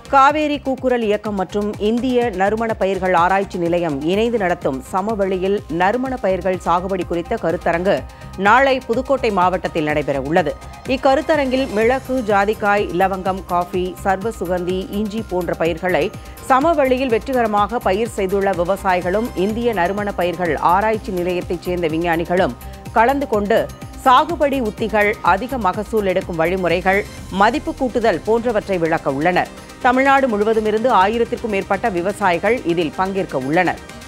காவேரி கூக்குரல் இயக்கம் மற்றும் இந்திய நறுமண பயிர்கள் ஆராய்ச்சி நிலையம் இணைந்து நடத்தும் சமவெளியில் நறுமண பயிர்கள் சாகுபடி குறித்த கருத்தரங்கு நாளை புதுக்கோட்டை மாவட்டத்தில் நடைபெற உள்ளது இக்கருத்தரங்கில் மிளகு ஜாதிக்காய் லவங்கம் காஃபி சர்வ சுகந்தி இஞ்சி போன்ற பயிர்களை சமவெளியில் வெற்றிகரமாக பயிர் செய்துள்ள விவசாயிகளும் இந்திய நறுமண பயிர்கள் ஆராய்ச்சி நிலையத்தைச் சேர்ந்த விஞ்ஞானிகளும் கலந்து கொண்டு சாகுபடி உத்திகள் அதிக மகசூல் எடுக்கும் வழிமுறைகள் மதிப்பு கூட்டுதல் போன்றவற்றை விளக்க உள்ளனர் தமிழ்நாடு முழுவதும் இருந்து ஆயிரத்திற்கும் மேற்பட்ட விவசாயிகள் இதில் பங்கேற்க உள்ளனர்